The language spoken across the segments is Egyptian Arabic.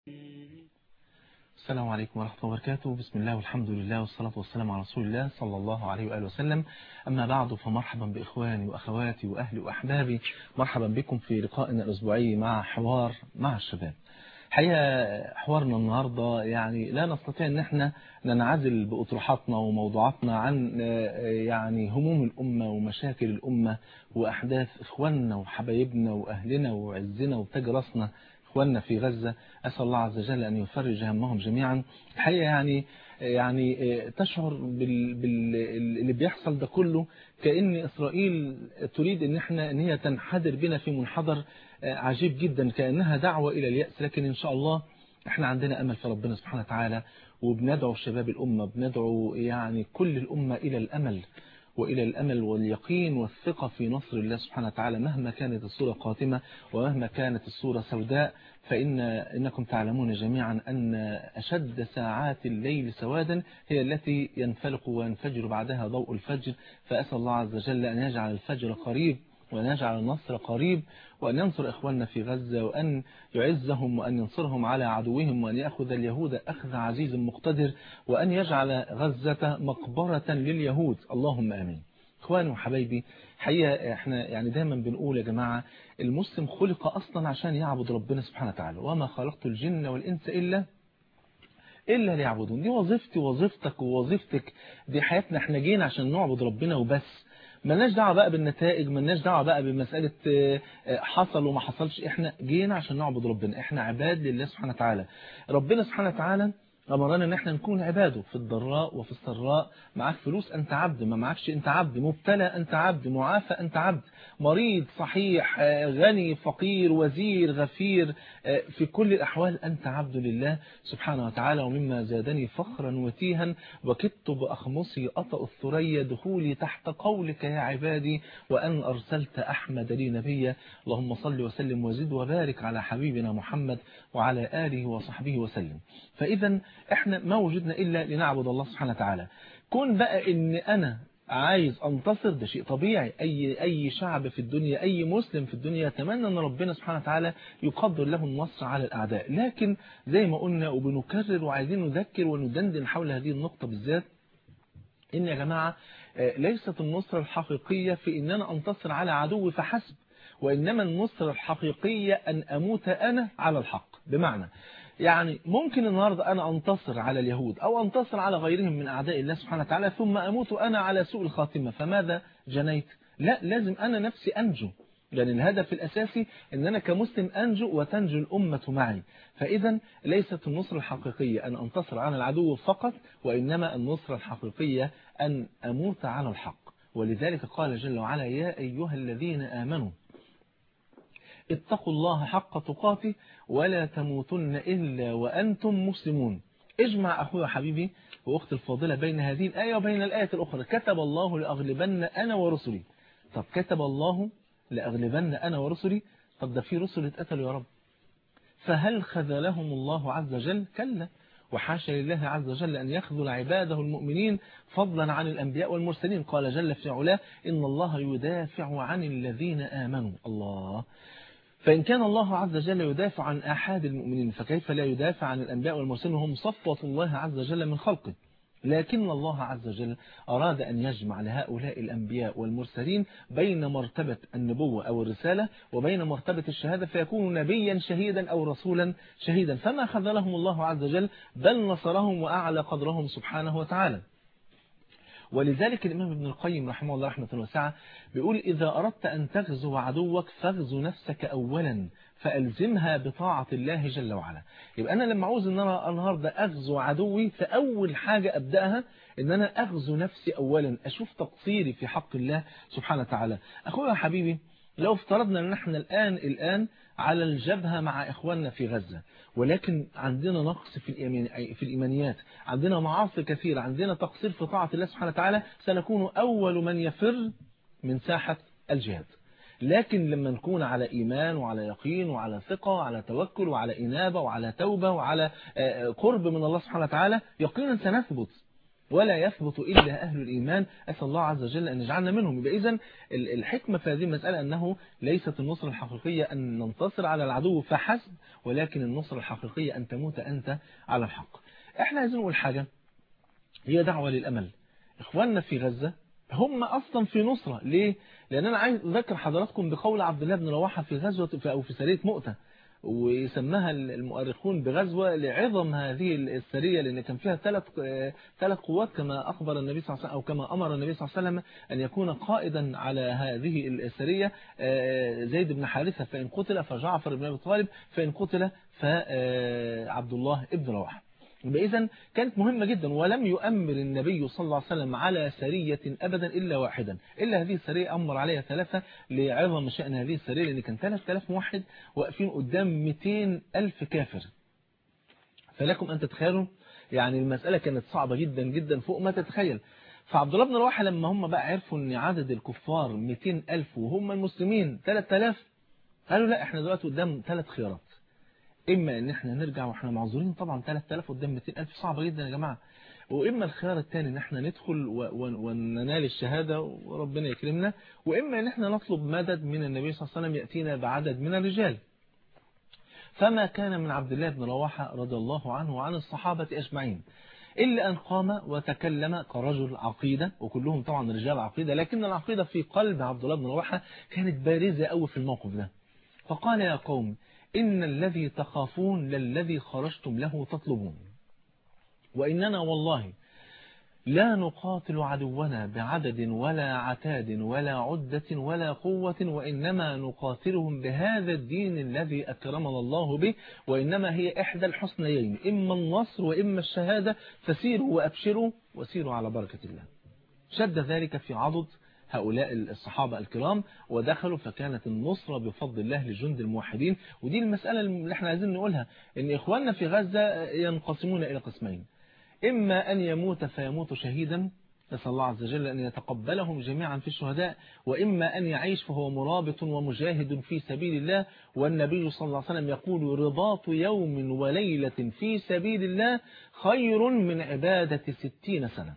السلام عليكم ورحمة الله وبركاته بسم الله والحمد لله والصلاة والسلام على رسول الله صلى الله عليه وآله وسلم أما بعد فمرحبا بإخواني وأخواتي وأهلي وأحبابي مرحبا بكم في لقائنا الأسبوعي مع حوار مع الشباب حقيقة حوارنا النهاردة يعني لا نستطيع أن احنا ننعزل بأطروحاتنا وموضوعاتنا عن يعني هموم الأمة ومشاكل الأمة وأحداث إخواننا وحبايبنا وأهلنا وعزنا وتاج راسنا إخواننا في غزة أسأل الله عز وجل أن يفرج همهم جميعا الحقيقة يعني يعني تشعر بال بال اللي بيحصل ده كله كأن إسرائيل تريد أن احنا أن هي تنحدر بنا في منحدر عجيب جدا كأنها دعوة إلى اليأس لكن إن شاء الله احنا عندنا أمل في ربنا سبحانه وتعالى وبندعو شباب الأمة بندعو يعني كل الأمة إلى الأمل وإلى الأمل واليقين والثقة في نصر الله سبحانه وتعالى مهما كانت الصورة قاتمة ومهما كانت الصورة سوداء فإن إنكم تعلمون جميعا أن أشد ساعات الليل سوادا هي التي ينفلق وينفجر بعدها ضوء الفجر فأسأل الله عز وجل أن يجعل الفجر قريب وأن يجعل النصر قريب وأن ينصر إخواننا في غزة وأن يعزهم وأن ينصرهم على عدوهم وأن يأخذ اليهود أخذ عزيز مقتدر وأن يجعل غزة مقبرة لليهود اللهم آمين إخواني وحبايبي حقيقة احنا يعني دايما بنقول يا جماعة المسلم خلق أصلا عشان يعبد ربنا سبحانه وتعالى وما خلقت الجن والإنس إلا إلا ليعبدون دي وظيفتي وظيفتك ووظيفتك دي حياتنا احنا جينا عشان نعبد ربنا وبس ملناش دعوه بقى بالنتائج ملناش دعوه بقى بمسألة حصل وما حصلش احنا جينا عشان نعبد ربنا احنا عباد لله سبحانه وتعالى ربنا سبحانه وتعالى أمرنا ان احنا نكون عباده في الضراء وفي السراء معاك فلوس أنت عبد ما معكش أنت عبد مبتلى أنت عبد معافى أنت عبد مريض صحيح غني فقير وزير غفير في كل الأحوال أنت عبد لله سبحانه وتعالى ومما زادني فخرا وتيها وكدت بأخمصي أطأ الثريا دخولي تحت قولك يا عبادي وأن أرسلت أحمد لي نبيا اللهم صل وسلم وزد وبارك على حبيبنا محمد وعلى آله وصحبه وسلم فإذا احنا ما وجدنا إلا لنعبد الله سبحانه وتعالى كون بقى ان انا عايز انتصر ده شيء طبيعي اي اي شعب في الدنيا اي مسلم في الدنيا يتمنى ان ربنا سبحانه وتعالى يقدر له النصر على الاعداء لكن زي ما قلنا وبنكرر وعايزين نذكر وندندن حول هذه النقطة بالذات ان يا جماعة ليست النصرة الحقيقية في ان انا انتصر على عدوي فحسب وانما النصرة الحقيقية ان اموت انا على الحق بمعنى يعني ممكن النهاردة أنا أنتصر على اليهود أو أنتصر على غيرهم من أعداء الله سبحانه وتعالى ثم أموت أنا على سوء الخاتمة فماذا جنيت لا لازم أنا نفسي أنجو لأن يعني الهدف الأساسي أن أنا كمسلم أنجو وتنجو الأمة معي فإذا ليست النصرة الحقيقية أن أنتصر على العدو فقط وإنما النصرة الحقيقية أن أموت على الحق ولذلك قال جل وعلا يا أيها الذين آمنوا اتقوا الله حق تقاته ولا تموتن إلا وأنتم مسلمون اجمع أخوي وحبيبي وأختي الفاضلة بين هذه الآية وبين الآية الأخرى كتب الله لأغلبن أنا ورسلي طب كتب الله لأغلبن أنا ورسلي طب ده في رسل اتقتلوا يا رب فهل خذلهم الله عز وجل كلا وحاشا لله عز وجل أن يخذل عباده المؤمنين فضلا عن الأنبياء والمرسلين قال جل في علاه إن الله يدافع عن الذين آمنوا الله فإن كان الله عز وجل يدافع عن أحد المؤمنين فكيف لا يدافع عن الأنبياء والمرسلين وهم صفوة الله عز وجل من خلقه لكن الله عز وجل أراد أن يجمع لهؤلاء الأنبياء والمرسلين بين مرتبة النبوة أو الرسالة وبين مرتبة الشهادة فيكون نبيا شهيدا أو رسولا شهيدا فما خذلهم الله عز وجل بل نصرهم وأعلى قدرهم سبحانه وتعالى ولذلك الإمام ابن القيم رحمه الله رحمة واسعة بيقول إذا أردت أن تغزو عدوك فاغزو نفسك أولا فألزمها بطاعة الله جل وعلا يبقى أنا لما عاوز أن أنا النهاردة أغزو عدوي فأول حاجة أبدأها أن أنا أغزو نفسي أولا أشوف تقصيري في حق الله سبحانه وتعالى أخويا حبيبي لو افترضنا أن احنا الآن الآن على الجبهة مع إخواننا في غزة ولكن عندنا نقص في في الإيمانيات عندنا معاصي كثيرة عندنا تقصير في طاعة الله سبحانه وتعالى سنكون أول من يفر من ساحة الجهاد لكن لما نكون على إيمان وعلى يقين وعلى ثقة وعلى توكل وعلى إنابة وعلى توبة وعلى قرب من الله سبحانه وتعالى يقينا سنثبت ولا يثبت إلا أهل الإيمان أسأل الله عز وجل أن يجعلنا منهم يبقى إذن الحكمة في هذه المسألة أنه ليست النصر الحقيقية أن ننتصر على العدو فحسب ولكن النصر الحقيقية أن تموت أنت على الحق احنا عايزين نقول حاجة هي دعوة للأمل إخواننا في غزة هم أصلا في نصرة ليه؟ لأن أنا عايز أذكر حضراتكم بقول عبد الله بن رواحة في غزوة أو في سرية مؤتة ويسمها المؤرخون بغزوة لعظم هذه السرية لأن كان فيها ثلاث ثلاث قوات كما أخبر النبي صلى الله عليه وسلم أو كما أمر النبي صلى الله عليه وسلم أن يكون قائدا على هذه السرية زيد بن حارثة فإن قتل فجعفر بن أبي طالب فإن قتل فعبد الله بن رواحة إذا كانت مهمة جدا ولم يؤمر النبي صلى الله عليه وسلم على سرية أبدا إلا واحدا إلا هذه السرية أمر عليها ثلاثة لعظم شأن هذه السرية لأن كان 3000 موحد واقفين قدام 200 ألف كافر فلكم أن تتخيلوا يعني المسألة كانت صعبة جدا جدا فوق ما تتخيل فعبد الله بن رواحة لما هم بقى عرفوا أن عدد الكفار 200 ألف وهم المسلمين 3000 قالوا لا احنا دلوقتي قدام ثلاث خيارات إما إن إحنا نرجع وإحنا معذورين طبعا 3000 قدام 200000 صعبة جدا يا جماعة وإما الخيار الثاني إن إحنا ندخل وننال الشهادة وربنا يكرمنا وإما إن إحنا نطلب مدد من النبي صلى الله عليه وسلم يأتينا بعدد من الرجال فما كان من عبد الله بن رواحة رضي الله عنه وعن الصحابة أجمعين إلا أن قام وتكلم كرجل عقيدة وكلهم طبعا رجال عقيدة لكن العقيدة في قلب عبد الله بن رواحة كانت بارزة قوي في الموقف ده فقال يا قوم إن الذي تخافون للذي خرجتم له تطلبون وإننا والله لا نقاتل عدونا بعدد ولا عتاد ولا عدة ولا قوة وإنما نقاتلهم بهذا الدين الذي أكرمنا الله به وإنما هي إحدى الحسنيين إما النصر وإما الشهادة فسيروا وأبشروا وسيروا على بركة الله شد ذلك في عضد هؤلاء الصحابة الكرام ودخلوا فكانت النصرة بفضل الله لجند الموحدين ودي المسألة اللي احنا عايزين نقولها ان اخواننا في غزة ينقسمون الى قسمين اما ان يموت فيموت شهيدا نسأل الله عز وجل أن يتقبلهم جميعا في الشهداء وإما أن يعيش فهو مرابط ومجاهد في سبيل الله والنبي صلى الله عليه وسلم يقول رباط يوم وليلة في سبيل الله خير من عبادة ستين سنة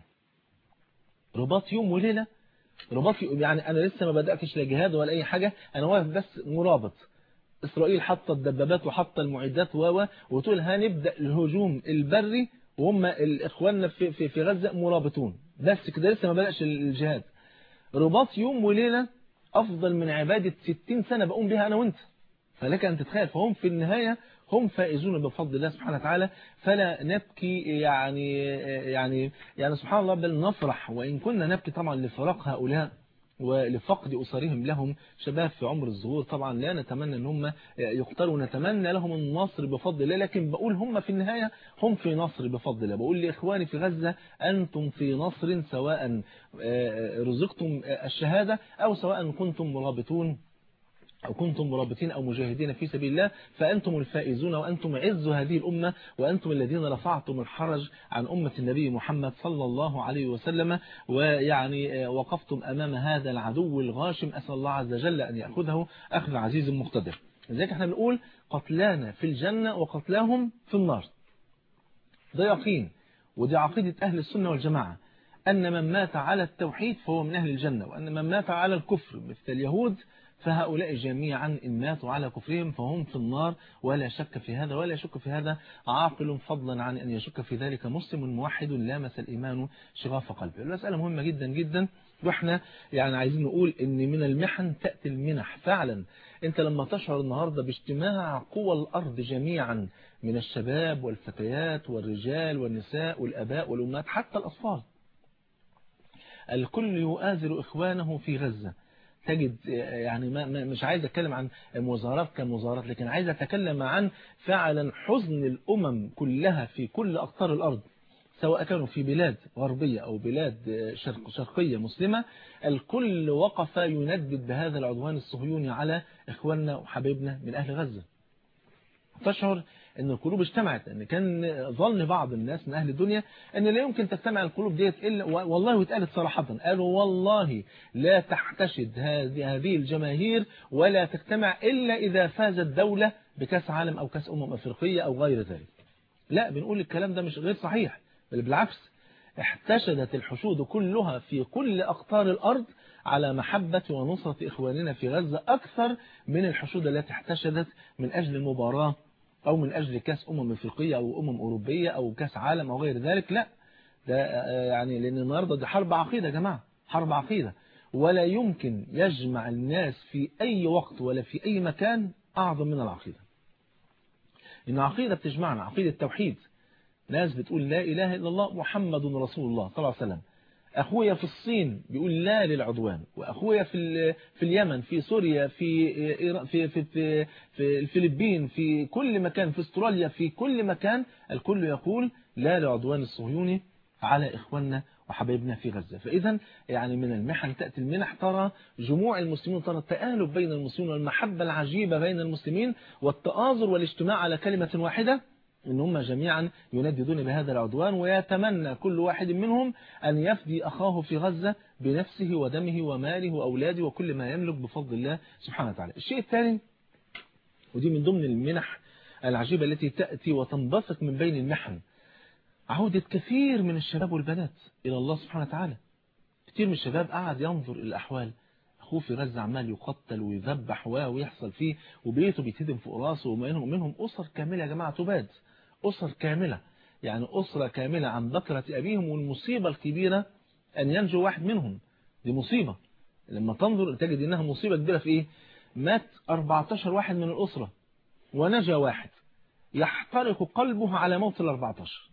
رباط يوم وليلة رباط يعني أنا لسه ما بدأتش لا جهاد ولا أي حاجة أنا واقف بس مرابط إسرائيل حاطة الدبابات وحاطة المعدات و وتقول هنبدأ الهجوم البري وهم إخواننا في, في, في غزة مرابطون بس كده لسه ما بدأش الجهاد رباط يوم وليلة أفضل من عبادة 60 سنة بقوم بها أنا وانت فلك أن تتخيل فهم في النهاية هم فائزون بفضل الله سبحانه وتعالى فلا نبكي يعني يعني يعني سبحان الله بل نفرح وإن كنا نبكي طبعا لفراق هؤلاء ولفقد أسرهم لهم شباب في عمر الظهور طبعا لا نتمنى أن هم يقتلوا نتمنى لهم النصر بفضل الله لكن بقول هم في النهاية هم في نصر بفضل الله بقول لإخواني في غزة أنتم في نصر سواء رزقتم الشهادة أو سواء كنتم مرابطون أو كنتم مرابطين أو مجاهدين في سبيل الله فأنتم الفائزون وأنتم عز هذه الأمة وأنتم الذين رفعتم الحرج عن أمة النبي محمد صلى الله عليه وسلم ويعني وقفتم أمام هذا العدو الغاشم أسأل الله عز وجل أن يأخذه أخذ عزيز مقتدر لذلك احنا بنقول قتلانا في الجنة وقتلاهم في النار ده يقين ودي عقيدة أهل السنة والجماعة أن من مات على التوحيد فهو من أهل الجنة وأن من مات على الكفر مثل اليهود فهؤلاء جميعا إن ماتوا على كفرهم فهم في النار ولا شك في هذا ولا يشك في هذا عاقل فضلا عن أن يشك في ذلك مسلم موحد لامس الإيمان شغاف قلبه المسألة مهمة جدا جدا واحنا يعني عايزين نقول ان من المحن تأتي المنح فعلا انت لما تشعر النهاردة باجتماع قوى الارض جميعا من الشباب والفتيات والرجال والنساء والاباء والامهات حتى الاطفال الكل يؤازر اخوانه في غزة تجد يعني ما مش عايز اتكلم عن مظاهرات كمظاهرات لكن عايز اتكلم عن فعلا حزن الامم كلها في كل اقطار الارض سواء كانوا في بلاد غربية أو بلاد شرق شرقية مسلمة الكل وقف يندد بهذا العدوان الصهيوني على إخواننا وحبيبنا من أهل غزة تشعر أن القلوب اجتمعت أن كان ظن بعض الناس من أهل الدنيا أن لا يمكن تجتمع القلوب ديت إلا والله واتقالت صراحة قالوا والله لا تحتشد هذه هذه الجماهير ولا تجتمع إلا إذا فازت دولة بكاس عالم أو كاس أمم أفريقية أو غير ذلك لا بنقول الكلام ده مش غير صحيح بل بالعكس احتشدت الحشود كلها في كل أقطار الأرض على محبة ونصرة إخواننا في غزة أكثر من الحشود التي احتشدت من أجل المباراة أو من أجل كاس أمم إفريقية أو أمم أوروبية أو كاس عالم أو غير ذلك لا ده يعني لأن النهاردة دي حرب عقيدة يا جماعة حرب عقيدة ولا يمكن يجمع الناس في أي وقت ولا في أي مكان أعظم من العقيدة إن عقيدة بتجمعنا عقيدة التوحيد ناس بتقول لا إله إلا الله محمد رسول الله صلى الله عليه وسلم أخويا في الصين بيقول لا للعدوان وأخويا في في اليمن في سوريا في في في في, في الفلبين في كل مكان في استراليا في كل مكان الكل يقول لا للعدوان الصهيوني على إخواننا وحبايبنا في غزة فإذا يعني من المحن تأتي المنح ترى جموع المسلمين ترى التآلف بين المسلمين والمحبة العجيبة بين المسلمين والتآزر والاجتماع على كلمة واحدة إن هم جميعا ينددون بهذا العدوان ويتمنى كل واحد منهم أن يفدي أخاه في غزة بنفسه ودمه وماله وأولاده وكل ما يملك بفضل الله سبحانه وتعالى الشيء الثاني ودي من ضمن المنح العجيبة التي تأتي وتنبثق من بين المحن عودة كثير من الشباب والبنات إلى الله سبحانه وتعالى كثير من الشباب قاعد ينظر إلى الأحوال أخوه في غزة عمال يقتل ويذبح ويحصل فيه وبيته بيتهدم فوق راسه ومنهم منهم أسر كاملة يا جماعة تباد أسر كاملة يعني أسرة كاملة عن بكرة أبيهم والمصيبة الكبيرة أن ينجو واحد منهم دي مصيبة لما تنظر تجد إنها مصيبة كبيرة في إيه مات 14 واحد من الأسرة ونجا واحد يحترق قلبه على موت ال 14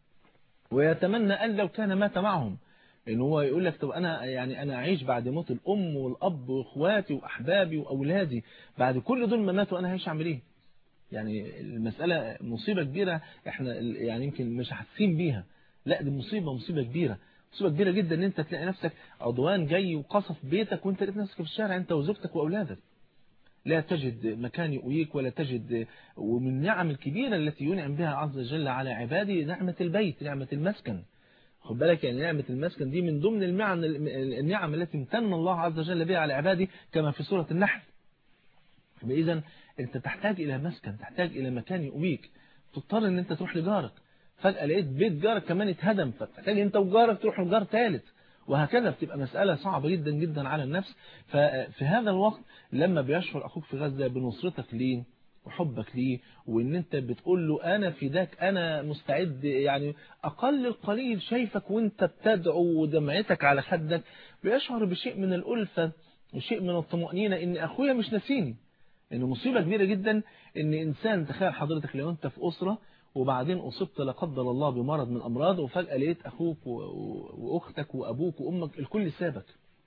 ويتمنى أن لو كان مات معهم ان هو يقول لك طب انا يعني انا اعيش بعد موت الام والاب واخواتي واحبابي واولادي بعد كل دول ما ماتوا انا هعيش اعمل ايه يعني المسألة مصيبة كبيرة احنا يعني يمكن مش حاسين بيها لا دي مصيبة مصيبة كبيرة مصيبة كبيرة جدا ان انت تلاقي نفسك عدوان جاي وقصف بيتك وانت لقيت نفسك في الشارع انت وزوجتك واولادك لا تجد مكان يؤويك ولا تجد ومن النعم الكبيرة التي ينعم بها عز وجل على عباده نعمة البيت نعمة المسكن خد بالك يعني نعمة المسكن دي من ضمن المعنى النعم التي امتن الله عز وجل بها على عباده كما في سورة النحل فإذا انت تحتاج الى مسكن تحتاج الى مكان يؤويك تضطر ان انت تروح لجارك فجأة لقيت بيت جارك كمان اتهدم فتحتاج انت وجارك تروح لجار ثالث وهكذا بتبقى مسألة صعبة جدا جدا على النفس ففي هذا الوقت لما بيشعر أخوك في غزة بنصرتك ليه وحبك ليه وان انت بتقول له انا فداك انا مستعد يعني اقل القليل شايفك وانت بتدعو ودمعتك على خدك بيشعر بشيء من الألفة وشيء من الطمأنينة ان اخويا مش ناسيني ان مصيبة كبيرة جدا ان انسان تخيل حضرتك لو انت في اسرة وبعدين اصبت لا قدر الله بمرض من الامراض وفجأة لقيت اخوك واختك وابوك وامك الكل سابك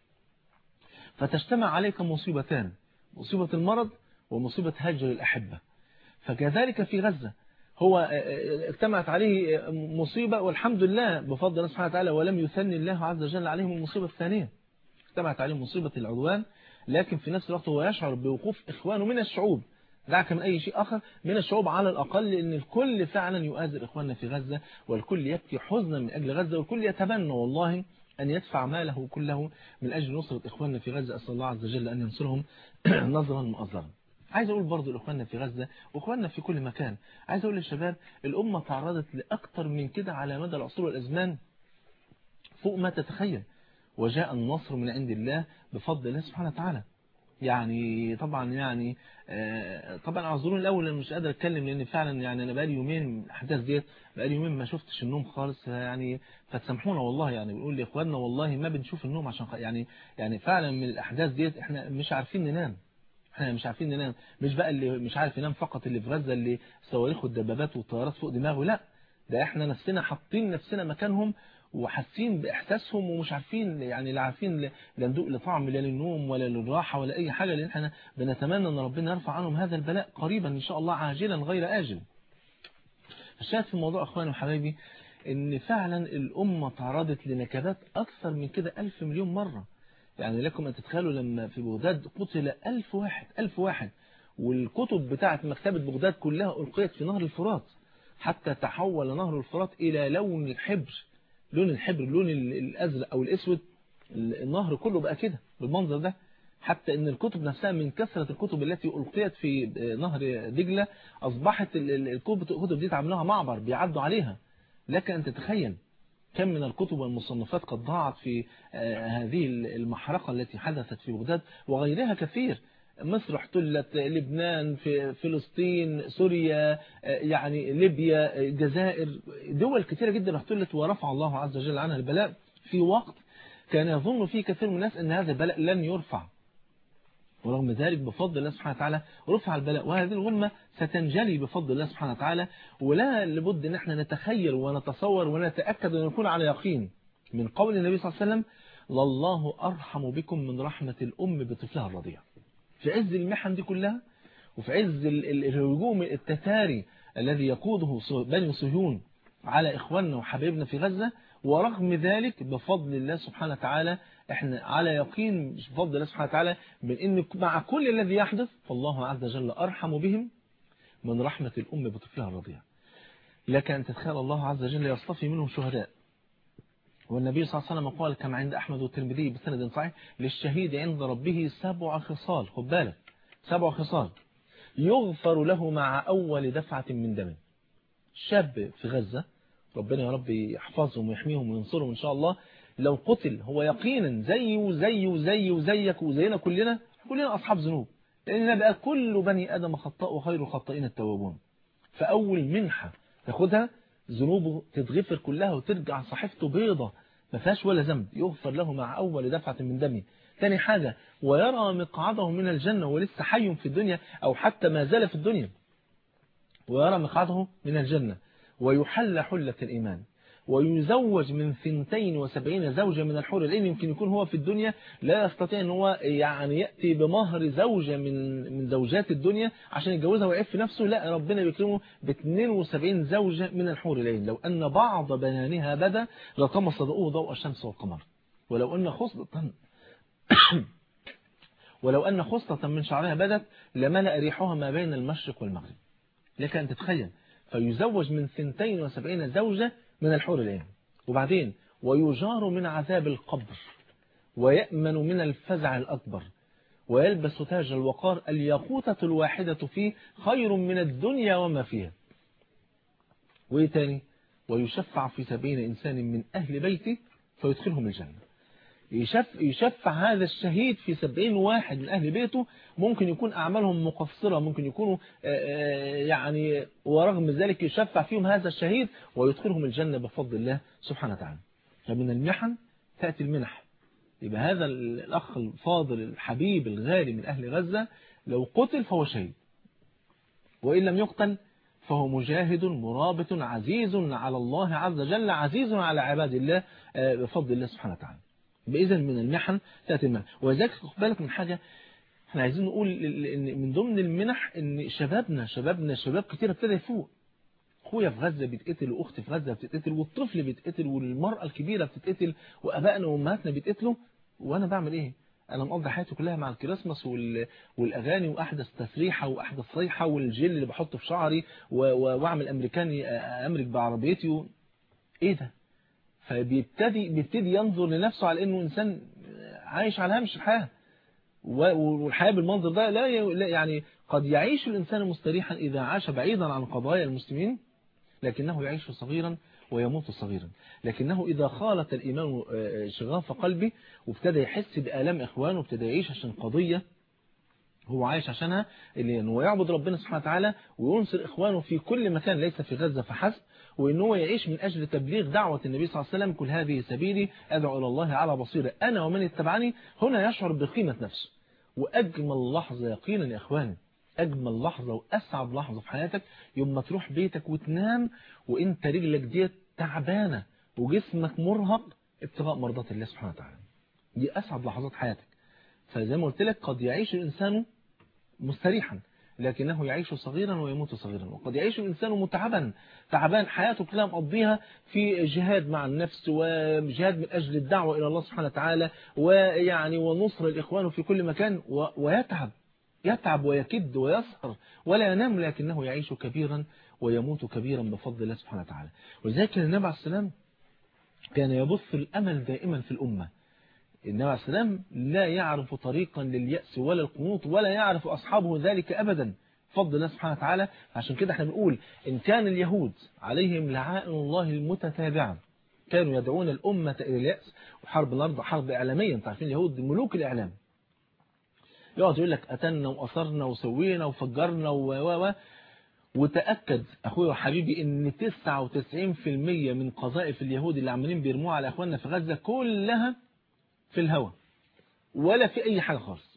فتجتمع عليك مصيبتان مصيبة المرض ومصيبة هجر الأحبة فكذلك في غزة هو اجتمعت عليه مصيبة والحمد لله بفضل الله سبحانه وتعالى ولم يثني الله عز وجل عليهم المصيبة الثانية اجتمعت عليه مصيبة العدوان لكن في نفس الوقت هو يشعر بوقوف إخوانه من الشعوب دعك من أي شيء آخر من الشعوب على الأقل أن الكل فعلا يؤازر إخواننا في غزة والكل يبكي حزنا من أجل غزة والكل يتمنى والله أن يدفع ماله كله من أجل نصرة إخواننا في غزة أسأل الله عز وجل أن ينصرهم نظرا مؤذرا عايز أقول برضو لإخواننا في غزة وإخواننا في كل مكان عايز أقول للشباب الأمة تعرضت لأكثر من كده على مدى العصور والأزمان فوق ما تتخيل وجاء النصر من عند الله بفضل الله سبحانه وتعالى يعني طبعا يعني طبعا اعذروني الاول انا مش قادر اتكلم لان فعلا يعني انا بقالي يومين الاحداث ديت بقالي يومين ما شفتش النوم خالص يعني فتسامحونا والله يعني بنقول لاخواننا والله ما بنشوف النوم عشان يعني يعني فعلا من الاحداث ديت احنا مش عارفين ننام احنا مش عارفين ننام مش بقى اللي مش عارف ينام فقط اللي في غزه اللي صواريخ والدبابات والطيارات فوق دماغه لا ده احنا نفسنا حاطين نفسنا مكانهم وحاسين بإحساسهم ومش عارفين يعني لا عارفين لا ندوق لطعم لا للنوم ولا للراحة ولا أي حاجة لأن احنا بنتمنى أن ربنا يرفع عنهم هذا البلاء قريبا إن شاء الله عاجلا غير آجل الشاهد في الموضوع أخواني وحبايبي إن فعلا الأمة تعرضت لنكبات أكثر من كده ألف مليون مرة يعني لكم أن تتخيلوا لما في بغداد قتل ألف واحد ألف واحد والكتب بتاعة مكتبة بغداد كلها ألقيت في نهر الفرات حتى تحول نهر الفرات إلى لون الحبر لون الحبر اللون الأزرق أو الأسود النهر كله بقى كده بالمنظر ده حتى ان الكتب نفسها من كثرة الكتب التي ألقيت في نهر دجلة أصبحت الكتب دي تعملوها معبر بيعدوا عليها لك أن تتخيل كم من الكتب والمصنفات قد ضاعت في هذه المحرقة التي حدثت في بغداد وغيرها كثير مصر احتلت لبنان في فلسطين سوريا يعني ليبيا الجزائر دول كثيرة جدا احتلت ورفع الله عز وجل عنها البلاء في وقت كان يظن فيه كثير من الناس ان هذا البلاء لن يرفع ورغم ذلك بفضل الله سبحانه وتعالى رفع البلاء وهذه الغمة ستنجلي بفضل الله سبحانه وتعالى ولا لابد ان احنا نتخيل ونتصور ونتأكد ونكون على يقين من قول النبي صلى الله عليه وسلم لله أرحم بكم من رحمة الأم بطفلها الرضيع في عز المحن دي كلها وفي عز الهجوم التتاري الذي يقوده بني صهيون على إخواننا وحبايبنا في غزة ورغم ذلك بفضل الله سبحانه وتعالى احنا على يقين بفضل الله سبحانه وتعالى من ان مع كل الذي يحدث فالله عز وجل أرحم بهم من رحمة الأم بطفلها الرضيع لك أن تتخيل الله عز وجل يصطفي منهم شهداء والنبي صلى الله عليه وسلم قال كما عند أحمد والترمذي بسند صحيح للشهيد عند ربه سبع خصال خد بالك سبع خصال يغفر له مع أول دفعة من دم شاب في غزة ربنا يا رب يحفظهم ويحميهم وينصرهم إن شاء الله لو قتل هو يقينا زيه وزيه وزيه وزيك وزينا كلنا كلنا أصحاب ذنوب لأن بقى كل بني آدم خطاء وخير الخطائين التوابون فأول منحة تاخدها ذنوبه تتغفر كلها وترجع صحيفته بيضة ما فيهاش ولا ذنب يغفر له مع أول دفعة من دمه ثاني حاجة ويرى مقعده من الجنة ولسه حي في الدنيا أو حتى ما زال في الدنيا ويرى مقعده من الجنة ويحل حلة الإيمان ويزوج من ثنتين وسبعين زوجة من الحور العين يمكن يكون هو في الدنيا لا يستطيع ان هو يعني يأتي بمهر زوجة من من زوجات الدنيا عشان يتجوزها ويعف نفسه لا ربنا بيكرمه ب 72 زوجة من الحور العين لو أن بعض بنانها بدا لطمس ضوءه ضوء الشمس والقمر ولو أن خصلة ولو أن خصلة من شعرها بدت لملأ ريحها ما بين المشرق والمغرب لك أن تتخيل فيزوج من 72 زوجة من الحور العين وبعدين ويجار من عذاب القبر ويأمن من الفزع الأكبر ويلبس تاج الوقار الياقوتة الواحدة فيه خير من الدنيا وما فيها وإيه تاني ويشفع في سبعين إنسان من أهل بيته فيدخلهم الجنة يشف يشفع هذا الشهيد في سبعين واحد من أهل بيته ممكن يكون أعمالهم مقصرة ممكن يكونوا يعني ورغم ذلك يشفع فيهم هذا الشهيد ويدخلهم الجنة بفضل الله سبحانه وتعالى فمن المحن تأتي المنح يبقى هذا الأخ الفاضل الحبيب الغالي من أهل غزة لو قتل فهو شهيد وإن لم يقتل فهو مجاهد مرابط عزيز على الله عز وجل عزيز على عباد الله بفضل الله سبحانه وتعالى بإذن من المحن تأتي المنح وذلك خد بالك من حاجة احنا عايزين نقول ان من ضمن المنح ان شبابنا شبابنا شباب كتير ابتدى يفوق اخويا في غزة بيتقتل واختي في غزة بتتقتل والطفل بيتقتل والمرأة الكبيرة بتتقتل وابائنا وامهاتنا بيتقتلوا وانا بعمل ايه انا مقضي حياتي كلها مع الكريسماس والاغاني واحدث تسريحه واحدث صيحه والجل اللي بحطه في شعري واعمل امريكاني امرك بعربيتي و... ايه ده فبيبتدي بيبتدي ينظر لنفسه على انه انسان عايش على هامش الحياه والحياه بالمنظر ده لا يعني قد يعيش الانسان مستريحا اذا عاش بعيدا عن قضايا المسلمين لكنه يعيش صغيرا ويموت صغيرا لكنه إذا خالط الإيمان شغاف قلبه وابتدى يحس بآلام إخوانه وابتدى يعيش عشان قضية هو عايش عشانها اللي أنه يعبد ربنا سبحانه وتعالى وينصر إخوانه في كل مكان ليس في غزة فحسب وأنه هو يعيش من أجل تبليغ دعوة النبي صلى الله عليه وسلم كل هذه سبيلي أدعو إلى الله على بصيرة أنا ومن اتبعني هنا يشعر بقيمة نفسه وأجمل لحظة يقينا يا إخواني أجمل لحظة وأسعد لحظة في حياتك يوم ما تروح بيتك وتنام وإنت رجلك ديت تعبانة وجسمك مرهق ابتغاء مرضات الله سبحانه وتعالى دي أسعد لحظات حياتك فزي ما قلت لك قد يعيش الإنسان مستريحا لكنه يعيش صغيرا ويموت صغيرا وقد يعيش الإنسان متعبا تعبان حياته كلها مقضيها في جهاد مع النفس وجهاد من أجل الدعوة إلى الله سبحانه وتعالى ويعني ونصر الإخوان في كل مكان ويتعب يتعب ويكد ويسهر ولا ينام لكنه يعيش كبيرا ويموت كبيرا بفضل الله سبحانه وتعالى ولذلك النبي عليه السلام كان يبث الأمل دائما في الأمة النبي عليه السلام لا يعرف طريقا لليأس ولا القنوط ولا يعرف أصحابه ذلك أبدا بفضل الله سبحانه وتعالى عشان كده احنا بنقول إن كان اليهود عليهم لعائن الله المتتابعة كانوا يدعون الأمة إلى اليأس وحرب الأرض حرب إعلامية انتوا عارفين اليهود ملوك الإعلام يقعد يقول لك قتلنا وأثرنا وسوينا وفجرنا و و وتأكد أخوي وحبيبي إن 99% من قذائف اليهود اللي عمالين بيرموها على أخواننا في غزة كلها في الهواء ولا في أي حاجة خالص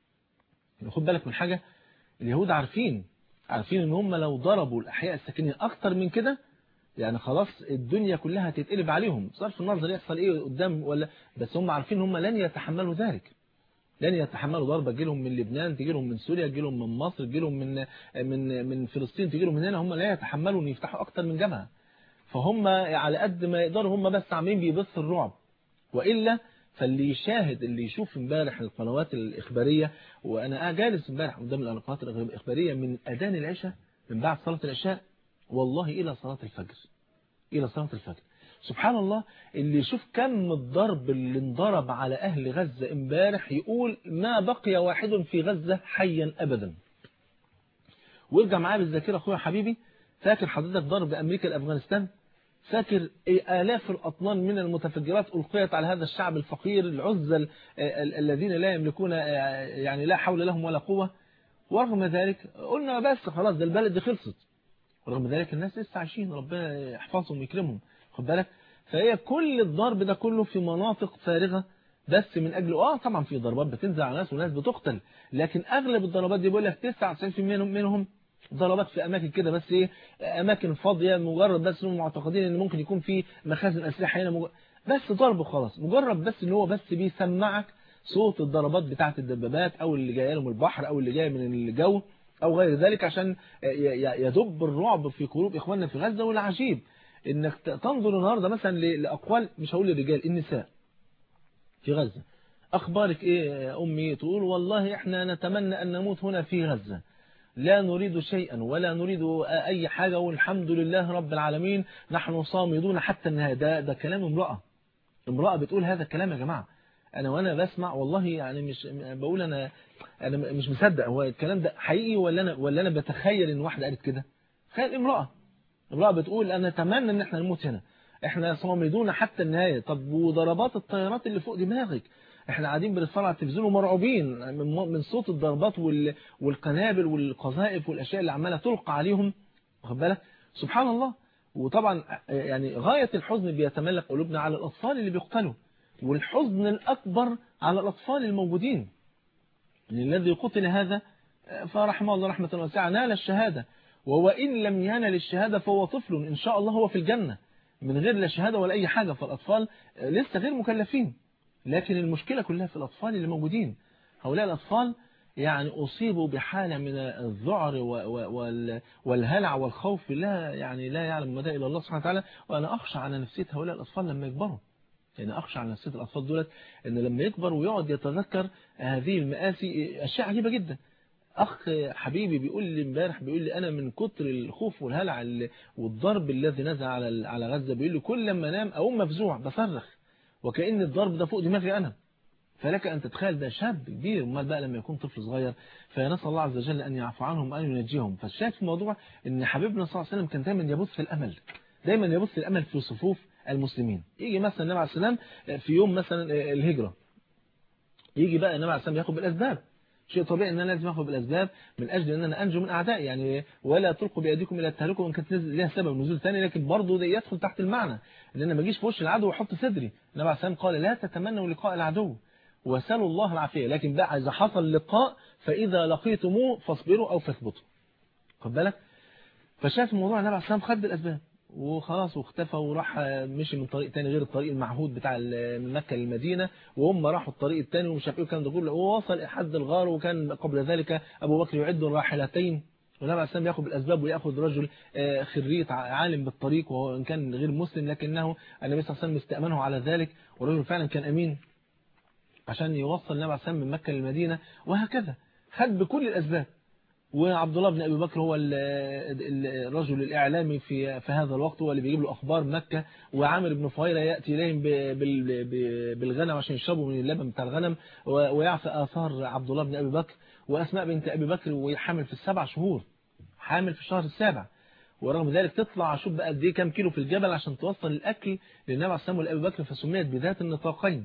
خد بالك من حاجة اليهود عارفين عارفين إن هم لو ضربوا الأحياء الساكنين أكتر من كده يعني خلاص الدنيا كلها هتتقلب عليهم صرف النظر يحصل إيه قدام ولا بس هم عارفين إن هم لن يتحملوا ذلك لن يتحملوا ضربة تجي لهم من لبنان تجي لهم من سوريا تجي لهم من مصر تجي لهم من من من فلسطين تجي لهم من هنا هم لا يتحملوا ان يفتحوا اكتر من جبهه فهم على قد ما يقدروا هم بس عاملين بيبثوا الرعب والا فاللي يشاهد اللي يشوف امبارح القنوات الاخباريه وانا جالس امبارح قدام القنوات الاخباريه من اذان العشاء من بعد صلاه العشاء والله الى صلاه الفجر الى صلاه الفجر سبحان الله اللي يشوف كم الضرب اللي انضرب على أهل غزة امبارح يقول ما بقي واحد في غزة حيا أبدا وارجع معايا بالذاكرة أخويا حبيبي فاكر حضرتك ضرب أمريكا لأفغانستان فاكر آلاف الأطنان من المتفجرات ألقيت على هذا الشعب الفقير العزل الذين لا يملكون يعني لا حول لهم ولا قوة ورغم ذلك قلنا بس خلاص ده البلد دي خلصت ورغم ذلك الناس لسه عايشين ربنا يحفظهم ويكرمهم خد بالك فهي كل الضرب ده كله في مناطق فارغة بس من أجل آه طبعا في ضربات بتنزل على ناس وناس بتقتل لكن أغلب الضربات دي بيقول لك 99% منهم ضربات في أماكن كده بس إيه أماكن فاضية مجرد بس إنهم معتقدين إن ممكن يكون في مخازن أسلحة هنا مجرد بس ضرب خلاص مجرد بس إن هو بس بيسمعك صوت الضربات بتاعة الدبابات أو اللي جاية من البحر أو اللي جاية من الجو أو غير ذلك عشان يدب الرعب في قلوب إخواننا في غزة والعجيب انك تنظر النهارده مثلا لاقوال مش هقول للرجال النساء في غزة اخبارك ايه يا امي تقول والله احنا نتمنى ان نموت هنا في غزة لا نريد شيئا ولا نريد اي حاجة والحمد لله رب العالمين نحن صامدون حتى النهاية ده, ده كلام امرأة امرأة بتقول هذا الكلام يا جماعة انا وانا بسمع والله يعني مش بقول انا انا مش مصدق هو الكلام ده حقيقي ولا انا ولا انا بتخيل ان واحده قالت كده تخيل امراه امرأة بتقول أنا أتمنى إن إحنا نموت هنا إحنا صامدون حتى النهاية طب وضربات الطيارات اللي فوق دماغك إحنا قاعدين بنتفرج على التلفزيون ومرعوبين من من صوت الضربات والقنابل والقذائف والأشياء اللي عمالة تلقى عليهم واخد بالك سبحان الله وطبعا يعني غاية الحزن بيتملك قلوبنا على الأطفال اللي بيقتلوا والحزن الأكبر على الأطفال الموجودين الذي قتل هذا فرحمه الله رحمة واسعة نال الشهادة وإن لم ينل الشهادة فهو طفل إن شاء الله هو في الجنة من غير لا شهادة ولا أي حاجة فالأطفال لسه غير مكلفين لكن المشكلة كلها في الأطفال اللي موجودين هؤلاء الأطفال يعني أصيبوا بحالة من الذعر والهلع والخوف لا يعني لا يعلم مدى إلا الله سبحانه وتعالى وأنا أخشى على نفسية هؤلاء الأطفال لما يكبروا يعني أخشى على نفسية الأطفال دولت أن لما يكبر ويقعد يتذكر هذه المآسي أشياء عجيبة جدا أخ حبيبي بيقول لي امبارح بيقول لي أنا من كتر الخوف والهلع والضرب الذي نزل على على غزة بيقول لي كل لما انام أقوم مفزوع بصرخ وكأن الضرب ده فوق دماغي أنا فلك أن تتخيل ده شاب كبير امال بقى لما يكون طفل صغير فنسأل الله عز وجل أن يعفو عنهم وأن ينجيهم فالشاهد في الموضوع أن حبيبنا صلى الله عليه وسلم كان دايما يبث الأمل دايما يبث الأمل في صفوف المسلمين يجي مثلا النبي عليه السلام في يوم مثلا الهجرة يجي بقى النبي عليه السلام ياخد بالأسباب شيء طبيعي ان انا لازم اخد بالاسباب من اجل ان انا انجو من اعدائي يعني ولا تلقوا بايديكم الى التهلكه وان كانت ليها سبب نزول ثاني لكن برضه ده يدخل تحت المعنى ان انا ما اجيش في وش العدو واحط صدري النبي عليه السلام قال لا تتمنوا لقاء العدو وسلوا الله العافيه لكن بقى اذا حصل لقاء فاذا لقيتموه فاصبروا او فاثبتوا خد بالك فشاف الموضوع النبي عليه السلام خد بالاسباب وخلاص واختفى وراح مشي من طريق تاني غير الطريق المعهود بتاع من مكة للمدينة وهم راحوا الطريق التاني ومش عارف ايه والكلام ده كله ووصل لحد الغار وكان قبل ذلك أبو بكر يعد راحلتين والنبي عليه السلام ياخذ بالأسباب وياخذ رجل خريط عالم بالطريق وهو إن كان غير مسلم لكنه النبي صلى الله عليه وسلم استأمنه على ذلك والرجل فعلا كان أمين عشان يوصل النبي عليه السلام من مكة للمدينة وهكذا خد بكل الأسباب وعبد الله بن أبي بكر هو الرجل الإعلامي في في هذا الوقت هو اللي بيجيب له أخبار مكة وعامر بن فهيرة يأتي إليهم بالغنم عشان يشربوا من اللبن بتاع الغنم ويعفى آثار عبد الله بن أبي بكر وأسماء بنت أبي بكر وهي حامل في السبع شهور حامل في الشهر السابع ورغم ذلك تطلع شوف بقى قد ايه كام كيلو في الجبل عشان توصل الاكل للنبي عليه الصلاه والسلام بكر فسميت بذات النطاقين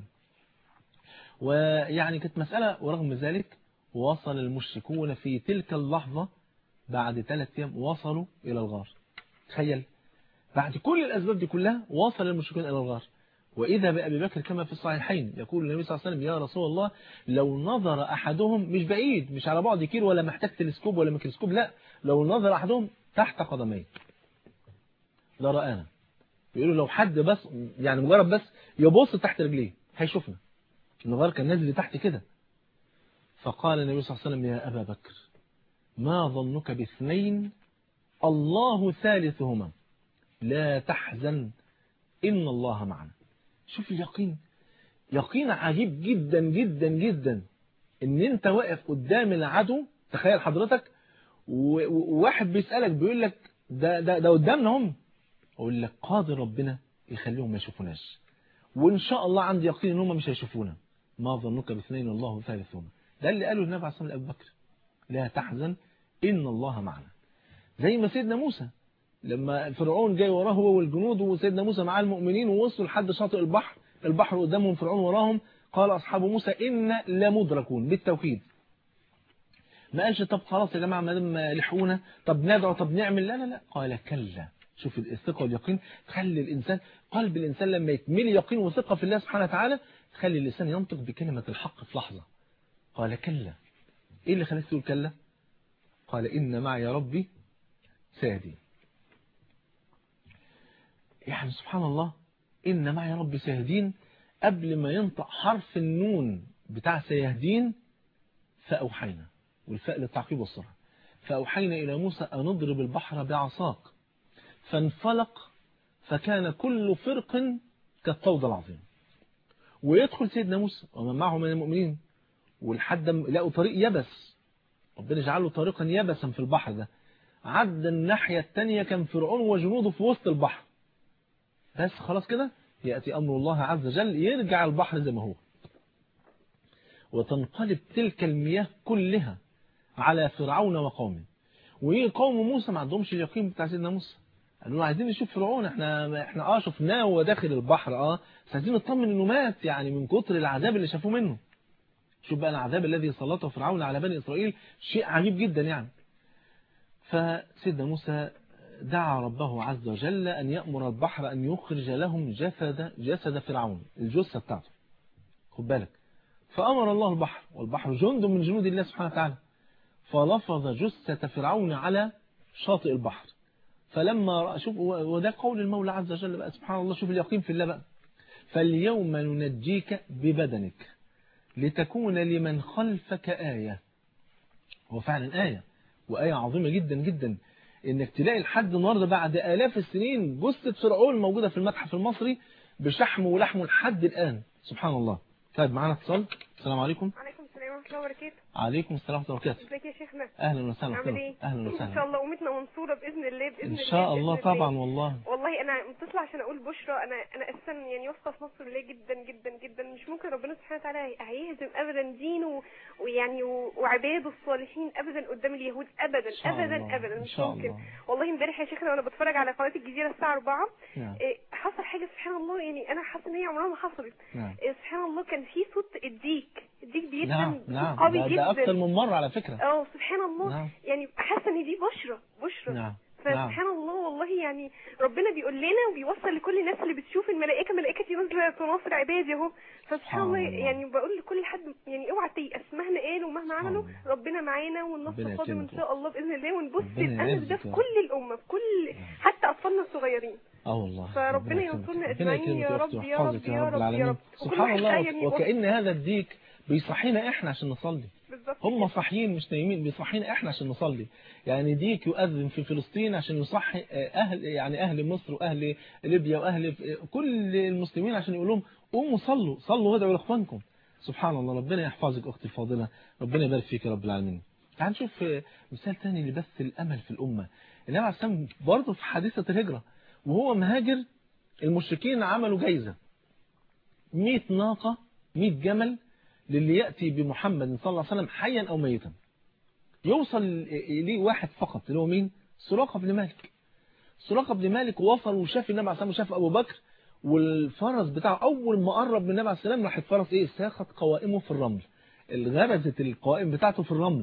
ويعني كانت مسألة ورغم ذلك وصل المشركون في تلك اللحظة بعد ثلاث أيام وصلوا إلى الغار تخيل بعد كل الأسباب دي كلها وصل المشركون إلى الغار وإذا بأبي بكر كما في الصحيحين يقول النبي صلى الله عليه وسلم يا رسول الله لو نظر أحدهم مش بعيد مش على بعد كيلو ولا محتاج تلسكوب ولا ميكروسكوب لا لو نظر أحدهم تحت قدميه لرآنا بيقولوا لو حد بس يعني مجرد بس يبص تحت رجليه هيشوفنا الغار كان نازل تحت كده فقال النبي صلى الله عليه وسلم يا أبا بكر ما ظنك باثنين الله ثالثهما لا تحزن إن الله معنا شوف اليقين يقين عجيب جدا جدا جدا ان انت واقف قدام العدو تخيل حضرتك وواحد بيسألك بيقول لك ده ده ده قدامنا هم اقول لك قادر ربنا يخليهم ما يشوفوناش وان شاء الله عندي يقين ان هم مش هيشوفونا ما ظنك باثنين الله ثالثهما ده اللي قاله النبي عليه الصلاه والسلام لابو بكر لا تحزن ان الله معنا زي ما سيدنا موسى لما فرعون جاي وراه هو والجنود وسيدنا موسى مع المؤمنين ووصلوا لحد شاطئ البحر البحر قدامهم فرعون وراهم قال أصحاب موسى إن لمدركون بالتوحيد ما قالش طب خلاص يا جماعة ما دام لحقونا طب ندعو طب نعمل لا لا لا قال كلا شوف الثقة واليقين تخلي الإنسان قلب الإنسان لما يتملي يقين وثقة في الله سبحانه وتعالى تخلي الإنسان ينطق بكلمة الحق في لحظة قال كلا إيه اللي خلاك تقول كلا قال إن معي ربي سيهدين يعني سبحان الله إن معي ربي سيهدين قبل ما ينطق حرف النون بتاع سيهدين فأوحينا والفاء للتعقيب والسرعة فأوحينا إلى موسى أن نضرب البحر بعصاك فانفلق فكان كل فرق كالطود العظيم ويدخل سيدنا موسى ومن معه من المؤمنين والحد لقوا طريق يبس ربنا جعله طريقا يبسا في البحر ده عدى الناحية التانية كان فرعون وجنوده في وسط البحر بس خلاص كده يأتي أمر الله عز وجل يرجع البحر زي ما هو وتنقلب تلك المياه كلها على فرعون وقومه ويجي قوم موسى ما عندهمش اليقين بتاع سيدنا موسى قالوا عايزين نشوف فرعون احنا احنا اه شفناه وهو داخل البحر اه بس عايزين نطمن انه مات يعني من كتر العذاب اللي شافوه منه شوف بقى العذاب الذي سلطه فرعون على بني اسرائيل شيء عجيب جدا يعني فسيدنا موسى دعا ربه عز وجل أن يأمر البحر أن يخرج لهم جسد جسد فرعون الجثة بتاعته خد بالك فأمر الله البحر والبحر جند من جنود الله سبحانه وتعالى فلفظ جثة فرعون على شاطئ البحر فلما رأى شوف وده قول المولى عز وجل بقى سبحان الله شوف اليقين في الله بقى فاليوم ننجيك ببدنك لتكون لمن خلفك آية هو فعلا آية وآية عظيمة جدا جدا انك تلاقي لحد النهارده بعد آلاف السنين جثة فرعون موجودة في المتحف المصري بشحم ولحم لحد الآن سبحان الله طيب معانا اتصال السلام عليكم عليكم السلام ورحمة الله وبركاته عليكم السلام ورحمة الله وبركاته ازيك يا شيخنا اهلا وسهلا عامل ايه اهلا ان شاء وسهلا الله امتنا منصورة باذن الله باذن ان الله شاء بإذن الله طبعا والله والله انا متصلة عشان اقول بشرى انا انا اساسا يعني واثقة في نصر الله جدا جدا جدا مش ممكن ربنا سبحانه وتعالى هيهزم ابدا دينه ويعني و- وعباده الصالحين ابدا قدام اليهود ابدا إن شاء ابدا الله. ابدا إن مش شاء ممكن الله. والله امبارح يا شيخنا وانا بتفرج على قناة الجزيرة الساعة 4 نعم إيه، حصل حاجة سبحان الله يعني انا حاسة ان هي عمرها ما حصلت نعم إيه، سبحان الله كان في صوت الديك الديك بيفهم نعم نعم قوي ده, جدا ده أكثر من مرة على فكرة اه سبحان الله نعم. يعني حاسه ان دي بشرى بشرى نعم فسبحان الله والله يعني ربنا بيقول لنا وبيوصل لكل الناس اللي بتشوف الملائكه ملائكتي نازله تناصر عبادي اهو فسبحان سبحان الله الله. يعني بقول لكل حد يعني اوعى تيأس مهما قالوا ومهما سبحان عملوا الله. ربنا معانا والنصر ربنا قادم ان يكرمك. شاء الله باذن الله ونبص ربنا الامل ده يعزك في يا رب. كل الامه في كل حتى اطفالنا الصغيرين اه والله فربنا يكرمك. ينصرنا ربنا أجمعين يكرمك يا أختي رب يا ويحفظك رب يا رب يا العالمين رب. وكل سبحان واحد الله يعني وكأن هذا الديك بيصحينا احنا عشان نصلي بالظبط هم صاحيين مش نايمين بيصحينا احنا عشان نصلي يعني ديك يؤذن في فلسطين عشان يصحي اهل يعني اهل مصر واهل ليبيا واهل كل المسلمين عشان يقول لهم قوموا صلوا صلوا وادعوا لاخوانكم سبحان الله ربنا يحفظك اختي الفاضله ربنا يبارك فيك يا رب العالمين تعال نشوف مثال ثاني لبث الامل في الامه النبي عليه الصلاه والسلام برضه في حادثه الهجره وهو مهاجر المشركين عملوا جايزه 100 ناقه 100 جمل للي يأتي بمحمد صلى الله عليه وسلم حيا أو ميتا يوصل إليه واحد فقط اللي هو مين سراقة بن مالك سراقة بن مالك وصل وشاف النبي عليه الصلاة والسلام وشاف أبو بكر والفرس بتاعه أول ما قرب من النبي عليه السلام راح الفرس إيه ساخت قوائمه في الرمل غرزت القوائم بتاعته في الرمل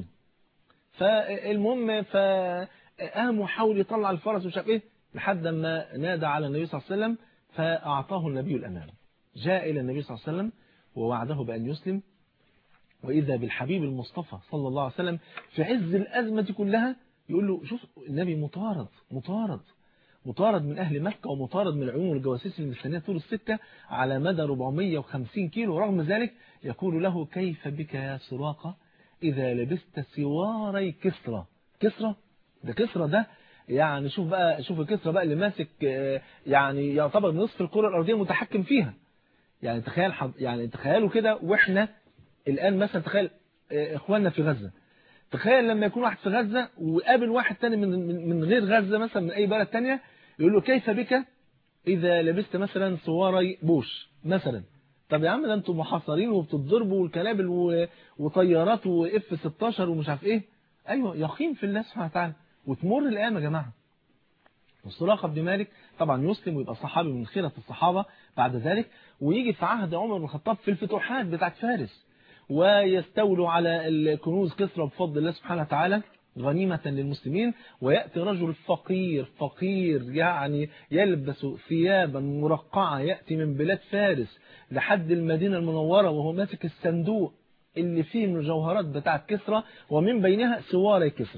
فالمهم فقام وحاول يطلع الفرس وشاف إيه لحد ما نادى على النبي صلى الله عليه وسلم فأعطاه النبي الأمان جاء إلى النبي صلى الله عليه وسلم ووعده بأن يسلم وإذا بالحبيب المصطفى صلى الله عليه وسلم في عز الأزمة كلها يقول له شوف النبي مطارد مطارد مطارد من أهل مكة ومطارد من العيون والجواسيس المستنية طول السكة على مدى 450 كيلو ورغم ذلك يقول له كيف بك يا سراقة إذا لبست سواري كسرى كسرى ده كسرى ده يعني شوف بقى شوف الكسرى بقى اللي ماسك يعني يعتبر نصف الكرة الأرضية متحكم فيها يعني تخيل يعني تخيلوا كده واحنا الآن مثلا تخيل إخواننا في غزة تخيل لما يكون واحد في غزة وقابل واحد تاني من من غير غزة مثلا من أي بلد تانية يقول له كيف بك إذا لبست مثلا صواري بوش مثلا طب يا عم ده انتوا محاصرين وبتضربوا والكلابل وطيارات واف 16 ومش عارف ايه ايوه يقين في الله سبحانه وتعالى وتمر الايام يا جماعه والسراقه بن مالك طبعا يسلم ويبقى صحابي من خيره الصحابه بعد ذلك ويجي في عهد عمر بن الخطاب في الفتوحات بتاعت فارس ويستولوا على الكنوز كسرى بفضل الله سبحانه وتعالى غنيمة للمسلمين ويأتي رجل فقير فقير يعني يلبس ثيابا مرقعة يأتي من بلاد فارس لحد المدينة المنورة وهو ماسك الصندوق اللي فيه من الجوهرات بتاعت كسرى ومن بينها سواري كسرى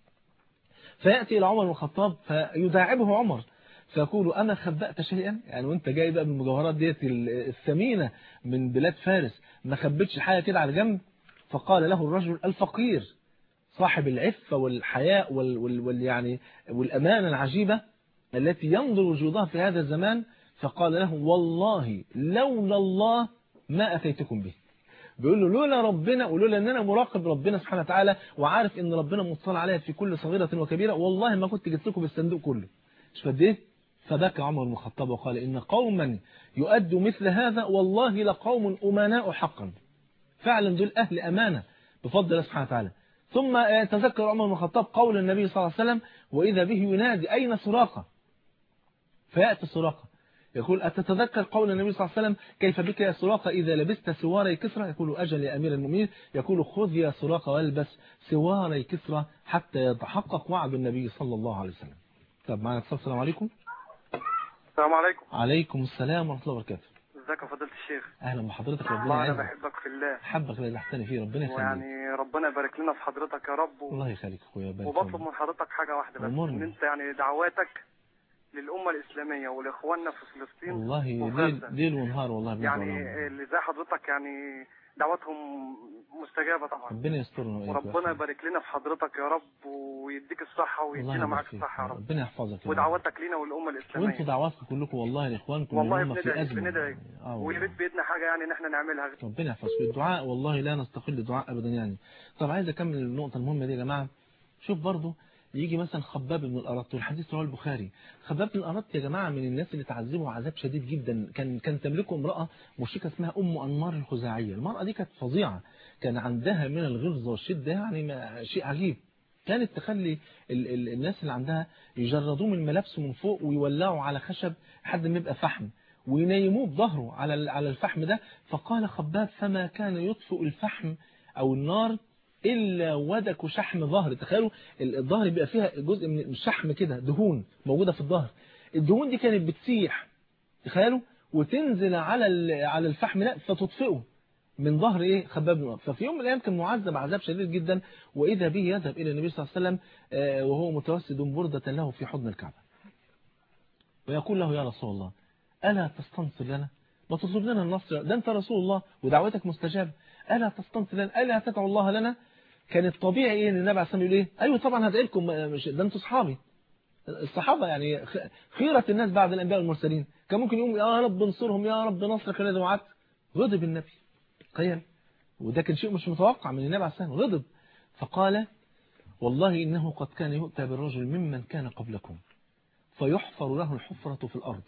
فيأتي إلى عمر بن الخطاب فيداعبه عمر فيقول أنا خبأت شيئا يعني وانت جاي بقى من المجوهرات ديت الثمينة من بلاد فارس ما خبتش حاجة كده على جنب فقال له الرجل الفقير صاحب العفة والحياء وال, وال, وال يعني والأمانة العجيبة التي ينظر وجودها في هذا الزمان فقال له والله لولا الله ما أتيتكم به بيقول له لولا ربنا ولولا ان انا مراقب ربنا سبحانه وتعالى وعارف ان ربنا مطلع عليا في كل صغيرة وكبيرة والله ما كنت جبت لكم بالصندوق كله مش قد ايه فبكى عمر بن الخطاب وقال إن قوما يؤدوا مثل هذا والله لقوم أمناء حقا فعلا دول أهل أمانة بفضل الله سبحانه وتعالى ثم تذكر عمر بن الخطاب قول النبي صلى الله عليه وسلم وإذا به ينادي أين سراقة فيأتي سراقة يقول أتتذكر قول النبي صلى الله عليه وسلم كيف بك يا سراقة إذا لبست سواري كسرى يقول أجل يا أمير المؤمنين يقول خذ يا سراقة والبس سواري كسرى حتى يتحقق وعد النبي صلى الله عليه وسلم طب معنا اتصال السلام عليكم السلام عليكم عليكم السلام ورحمة الله وبركاته ازيك يا فضيلة الشيخ أهلا بحضرتك ربنا والله انا يعزك بحبك في الله حبك اللي احتني فيه ربنا يخليك ويعني ربنا يبارك لنا في حضرتك يا رب و... الله يخليك اخويا يبارك وبطلب فيك. من حضرتك حاجة واحدة بس أمرني. ان انت يعني دعواتك للأمة الإسلامية ولإخواننا في فلسطين والله وفي ليل, غزة. ليل ونهار والله بندعو يعني لهم. اللي زي حضرتك يعني دعواتهم مستجابة طبعا ربنا يسترنا وإياك وربنا ويحفظك. يبارك لنا في حضرتك يا رب ويديك الصحة الله ويدينا يبارك معاك فيك. الصحة يا رب ربنا يحفظك يا رب. ودعواتك لينا والأمة وانتوا الإسلامية دعواتكم كلكم والله لاخوانكم والله اللي هم في بندعي ازمه بندعي اه ويا والله. ريت بإيدنا حاجة يعني ان احنا نعملها ربنا يحفظكم الدعاء والله لا نستقل الدعاء ابدا يعني طب عايز اكمل النقطه المهمه دي يا جماعه شوف برضو يجي مثلا خباب بن الأرط والحديث رواه البخاري خباب بن الأرط يا جماعة من الناس اللي تعذبوا عذاب شديد جدا كان كان تملكه امرأة مشركة اسمها أم أنمار الخزاعية المرأة دي كانت فظيعة كان عندها من الغلظة والشدة يعني ما شيء عجيب كانت تخلي ال ال الناس اللي عندها يجردوه من ملابسه من فوق ويولعوا على خشب لحد ما يبقى فحم وينيموه بظهره على ال- على الفحم ده فقال خباب فما كان يطفئ الفحم أو النار إلا ودك شحم ظهر تخيلوا ال- الظهر بيبقى فيها جزء من الشحم كده دهون موجودة في الظهر الدهون دي كانت بتسيح تخيلوا وتنزل على ال- على الفحم ده فتطفئه من ظهر ايه خباب بن الأرض. ففي يوم من الايام كان معذب عذاب شديد جدا واذا به يذهب الى النبي صلى الله عليه وسلم آه، وهو متوسد برده له في حضن الكعبه ويقول له يا رسول الله الا تستنصر لنا ما تطلب لنا النصر ده انت رسول الله ودعوتك مستجابه الا تستنصر لنا الا تدعو الله لنا كان الطبيعي ايه ان النبي عليه الصلاه والسلام يقول ايه ايوه طبعا هدعي لكم آه، مش ده انتوا اصحابي الصحابة يعني خ- خيرة الناس بعد الأنبياء والمرسلين كان ممكن يقوم يا رب انصرهم يا رب نصر خلال وعدت غضب النبي تخيل وده كان شيء مش متوقع من النبي عليه الصلاة والسلام غضب فقال والله إنه قد كان يؤتى بالرجل ممن كان قبلكم فيحفر له الحفرة في الأرض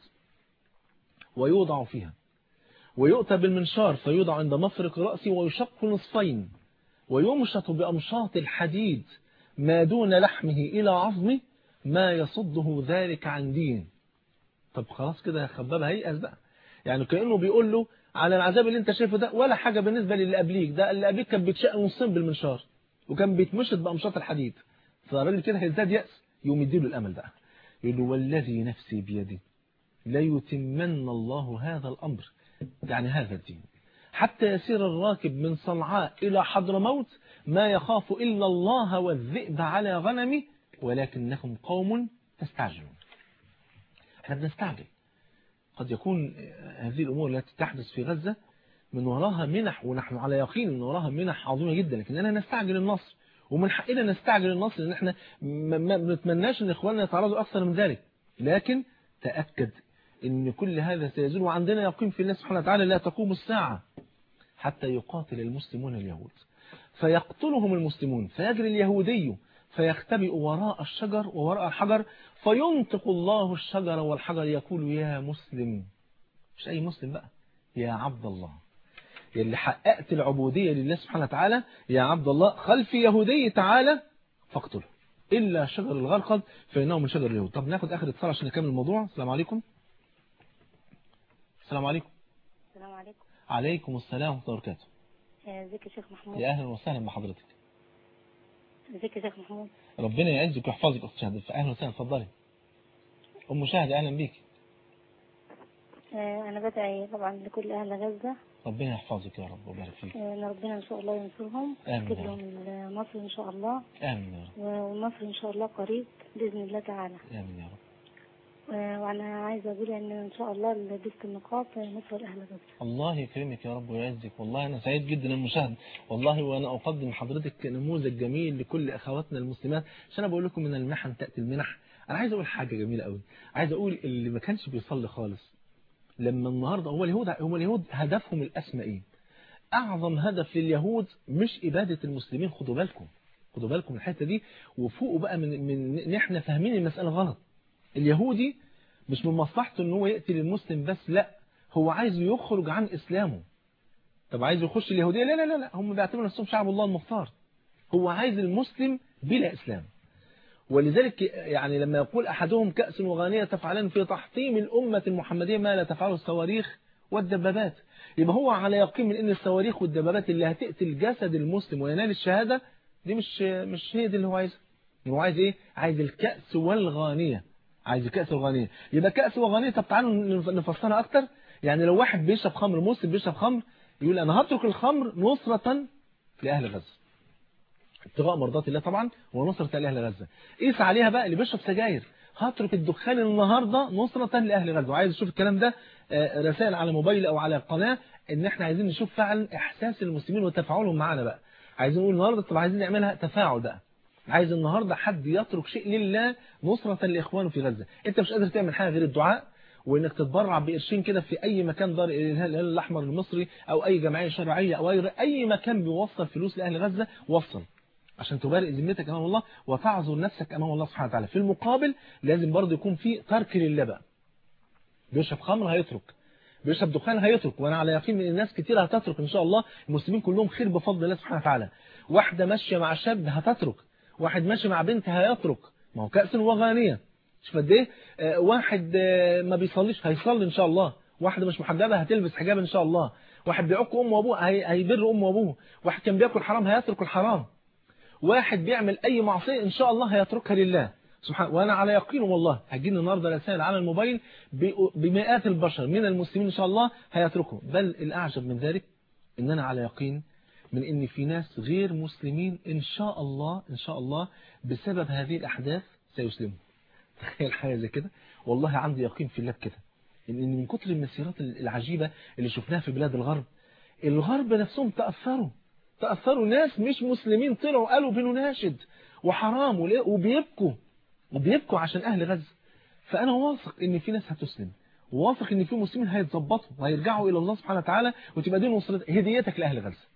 ويوضع فيها ويؤتى بالمنشار فيوضع عند مفرق رأسه ويشق نصفين ويمشط بأمشاط الحديد ما دون لحمه إلى عظمه ما يصده ذلك عن دين طب خلاص كده يا خباب هيأس بقى يعني كأنه بيقول له على العذاب اللي انت شايفه ده ولا حاجة بالنسبة للي قبليك ده اللي قبليك كان بيتشق نصين بالمنشار وكان بيتمشط بأمشاط الحديد فالراجل كده هيزداد يأس يقوم يديله الأمل بقى يقول له والذي نفسي بيدي ليتمن الله هذا الأمر يعني هذا الدين حتى يسير الراكب من صنعاء إلى حضرموت ما يخاف إلا الله والذئب على غنمه ولكنكم قوم تستعجلون احنا بنستعجل قد يكون هذه الأمور التي تحدث في غزة من وراها منح ونحن على يقين من وراها منح عظيمة جدا لكننا نستعجل النصر ومن حقنا نستعجل النصر لأن احنا ما بنتمناش ان اخواننا يتعرضوا أكثر من ذلك لكن تأكد ان كل هذا سيزول وعندنا يقين في الله سبحانه وتعالى لا تقوم الساعة حتى يقاتل المسلمون اليهود فيقتلهم المسلمون فيجري اليهودي فيختبئ وراء الشجر ووراء الحجر فينطق الله الشجر والحجر يقول يا مسلم مش أي مسلم بقى يا عبد الله يلي حققت العبودية لله سبحانه وتعالى يا عبد الله خلف يهودي تعالى فاقتله إلا شجر الغرقد فإنه من شجر اليهود طب ناخد آخر اتصال عشان نكمل الموضوع السلام عليكم السلام عليكم السلام عليكم عليكم السلام ورحمة الله وبركاته ازيك يا شيخ محمود يا أهلا وسهلا بحضرتك ازيك يا شيخ محمود ربنا يعزك ويحفظك أخت شهد أهلا وسهلا اتفضلي أم شهد أهلا بيك آه، انا بدعي طبعا لكل اهل غزه ربنا يحفظك يا رب ويبارك فيك آه، ان ربنا ان شاء الله ينصرهم آمين يكتب يا لهم النصر ان شاء الله آمين يا رب والنصر ان شاء الله قريب باذن الله تعالى آمين يا رب آه، وانا عايزه اقول ان ان شاء الله لبست النقاط نصر اهل غزه الله يكرمك يا رب ويعزك والله أنا سعيد جدا المشاهد والله وأنا أقدم لحضرتك نموذج جميل لكل أخواتنا المسلمات عشان أنا بقول لكم من المحن تأتي المنح أنا عايز أقول حاجة جميلة قوي عايز أقول اللي ما كانش بيصلي خالص لما النهاردة هو اليهود هم اليهود هدفهم الأسمى إيه أعظم هدف لليهود مش إبادة المسلمين خدوا بالكم خدوا بالكم من الحتة دي وفوقوا بقى من, من إن إحنا فاهمين المسألة غلط اليهودي مش من مصلحته ان هو يقتل المسلم بس لا هو عايز يخرج عن اسلامه طب عايز يخش اليهودية لا لا لا, لا. هم بيعتبروا نفسهم شعب الله المختار هو عايز المسلم بلا اسلام ولذلك يعني لما يقول احدهم كأس وغانية تفعلان في تحطيم الأمة المحمدية ما لا تفعله الصواريخ والدبابات يبقى هو على يقين من ان الصواريخ والدبابات اللي هتقتل جسد المسلم وينال الشهادة دي مش مش هي دي اللي هو عايزها هو عايز ايه عايز الكأس والغانية عايز كأس وغانية يبقى كأس وغانية طب تعالوا نفسرها أكتر يعني لو واحد بيشرب خمر مسلم بيشرب خمر يقول أنا هترك الخمر نصرة لأهل غزة ابتغاء مرضات الله طبعا ونصرة لأهل غزة قيس عليها بقى اللي بيشرب سجاير هترك الدخان النهاردة نصرة لأهل غزة وعايز اشوف الكلام ده رسائل على موبايل أو على القناة ان احنا عايزين نشوف فعلا احساس المسلمين وتفاعلهم معانا بقى عايزين نقول النهاردة طب عايزين نعملها تفاعل بقى عايز النهاردة حد يترك شيء لله نصرة لإخوانه في غزة انت مش قادر تعمل حاجة غير الدعاء وانك تتبرع بقرشين كده في اي مكان دار الهلال الاحمر المصري او اي جمعية شرعية او اي, أي مكان بيوصل فلوس لأهل غزة وصل عشان تبارئ ذمتك امام الله وتعذر نفسك امام الله سبحانه وتعالى في المقابل لازم برضه يكون في ترك لله بقى بيشرب خمر هيترك بيشرب دخان هيترك وانا على يقين ان الناس كتير هتترك ان شاء الله المسلمين كلهم خير بفضل الله سبحانه وتعالى واحدة ماشية مع شاب هتترك واحد ماشي مع بنت هيترك ما هو كأس وغانية شوف قد ايه آه واحد آه ما بيصليش هيصلي ان شاء الله واحدة مش محجبة هتلبس حجاب ان شاء الله واحد بيعق امه وابوه هي... هيبر امه وابوه واحد كان بياكل حرام هيترك الحرام واحد بيعمل اي معصية ان شاء الله هيتركها لله سبحان وانا على يقين والله هتجيني النهارده رسائل على الموبايل بمئات البشر من المسلمين ان شاء الله هيتركوا بل الاعجب من ذلك ان انا على يقين من ان في ناس غير مسلمين ان شاء الله ان شاء الله بسبب هذه الاحداث سيسلموا تخيل حاجه زي كده والله عندي يقين في الله بكده ان من كتر المسيرات العجيبه اللي شفناها في بلاد الغرب الغرب نفسهم تاثروا تاثروا ناس مش مسلمين طلعوا قالوا بنناشد وحرام وبيبكوا وبيبكوا عشان اهل غزه فانا واثق ان في ناس هتسلم وواثق ان في مسلمين هيتظبطوا وهيرجعوا الى الله سبحانه وتعالى وتبقى دي نصرت هديتك لاهل غزه